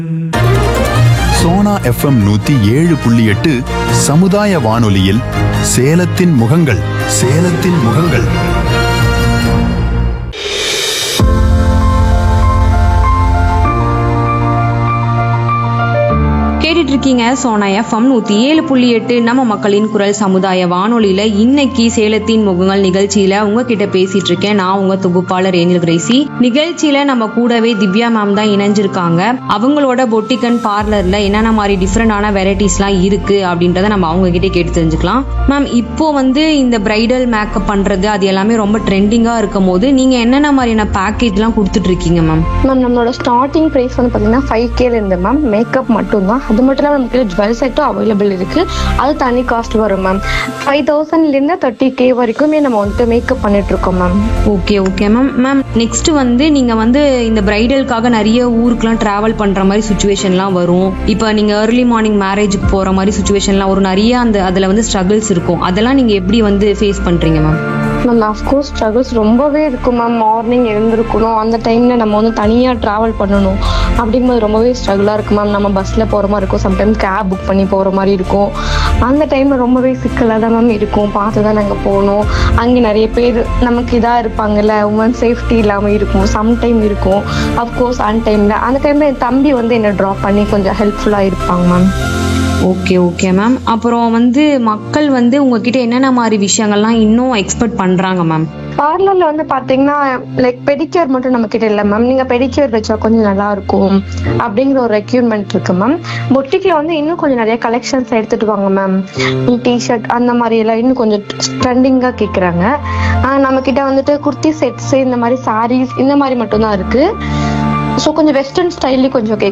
Sona FM நூத்தி ஏழு புள்ளி எட்டு சமுதாய வானொலியில் சேலத்தின் முகங்கள் சேலத்தின் முகங்கள் கேட்டுட்டு இருக்கீங்க சோனா எஃப்எம் நூத்தி ஏழு புள்ளி எட்டு நம்ம மக்களின் குரல் சமுதாய வானொலியில இன்னைக்கு சேலத்தின் முகங்கள் நிகழ்ச்சியில உங்ககிட்ட பேசிட்டு இருக்கேன் நான் உங்க தொகுப்பாளர் ஏஞ்சல் கிரேசி நிகழ்ச்சியில நம்ம கூடவே திவ்யா மேம் தான் இணைஞ்சிருக்காங்க அவங்களோட பொட்டிக்கன் பார்லர்ல என்னென்ன மாதிரி டிஃப்ரெண்டான வெரைட்டிஸ்லாம் இருக்கு அப்படின்றத நம்ம அவங்க கிட்டே கேட்டு தெரிஞ்சுக்கலாம் மேம் இப்போ வந்து இந்த பிரைடல் மேக்கப் பண்றது அது எல்லாமே ரொம்ப ட்ரெண்டிங்கா இருக்கும் போது நீங்க என்னென்ன மாதிரியான பேக்கேஜ்லாம் கொடுத்துட்டு இருக்கீங்க மேம் மேம் நம்மளோட ஸ்டார்டிங் ப்ரைஸ் வந்து பார்த்தீங்கன்னா ஃபைவ் கேல இருந்து மேம் மேக்கப் மட்டும்தான் அது மட்டும் இல்லாமல் நமக்கு ஜுவல் செட்டும் அவைலபிள் இருக்கு அது தனி காஸ்ட் வரும் மேம் ஃபைவ் தௌசண்ட்லேருந்து தேர்ட்டி கே வரைக்குமே நம்ம வந்துட்டு மேக்கப் பண்ணிட்டு இருக்கோம் ma'am okay okay ma'am ma'am next வந்து நீங்க வந்து இந்த பிரைடலுக்காக நிறைய ஊருக்குலாம் டிராவல் பண்ற மாதிரி சுச்சுவேஷன்லாம் வரும் இப்போ நீங்க ஏர்லி மார்னிங் மேரேஜுக்கு போற மாதிரி சுச்சுவேஷன்லாம் ஒரு நிறைய அந்த அதுல வந்து ஸ்ட்ரகிள்ஸ் இருக்கும் அதெல்லாம் நீங்க எப்படி வந்து ஃபேஸ் பண்றீங்க மேம் மேம் அஃப்கோர்ஸ் ஸ்ட்ரகிள்ஸ் ரொம்பவே இருக்கும் மேம் மார்னிங் எழுந்திருக்கணும் அந்த டைமில் நம்ம வந்து தனியாக ட்ராவல் பண்ணணும் அப்படிங்கும்போது ரொம்பவே ஸ்ட்ரகிளாக இருக்கும் மேம் நம்ம பஸ்ஸில் போகிற மாதிரி இருக்கும் சம்டைம் கேப் புக் பண்ணி போகிற மாதிரி இருக்கும் அந்த டைமில் ரொம்பவே சிக்கலாக தான் மேம் இருக்கும் பார்த்து தான் நாங்கள் போகணும் அங்கே நிறைய பேர் நமக்கு இதாக இருப்பாங்கல்ல உமன் சேஃப்டி இல்லாமல் இருக்கும் சம்டைம் இருக்கும் அஃப்கோர்ஸ் அந்த டைமில் அந்த டைமில் என் தம்பி வந்து என்னை ட்ராப் பண்ணி கொஞ்சம் ஹெல்ப்ஃபுல்லாக இருப்பாங்க மேம் ஓகே ஓகே மேம் அப்புறம் வந்து மக்கள் வந்து உங்ககிட்ட என்னென்ன மாதிரி விஷயங்கள்லாம் இன்னும் எக்ஸ்பெக்ட் பண்றாங்க மேம் பார்லர்ல வந்து பாத்தீங்கன்னா லைக் பெடிக்யூர் மட்டும் நம்ம கிட்ட இல்ல மேம் நீங்க பெடிக்யூர் வச்சா கொஞ்சம் நல்லா இருக்கும் அப்படிங்கிற ஒரு ரெக்யூர்மெண்ட் இருக்கு மேம் பொட்டிக்ல வந்து இன்னும் கொஞ்சம் நிறைய கலெக்ஷன்ஸ் எடுத்துட்டு வாங்க மேம் டிஷர்ட் அந்த மாதிரி எல்லாம் இன்னும் கொஞ்சம் ட்ரெண்டிங்கா கேக்குறாங்க ஆஹ் நம்ம கிட்ட வந்துட்டு குர்த்தி செட்ஸ் இந்த மாதிரி சாரீஸ் இந்த மாதிரி மட்டும் தான் இருக்கு ஸோ கொஞ்சம் வெஸ்டர்ன் ஸ்டைல்லையும் கொஞ்சம் கேட்க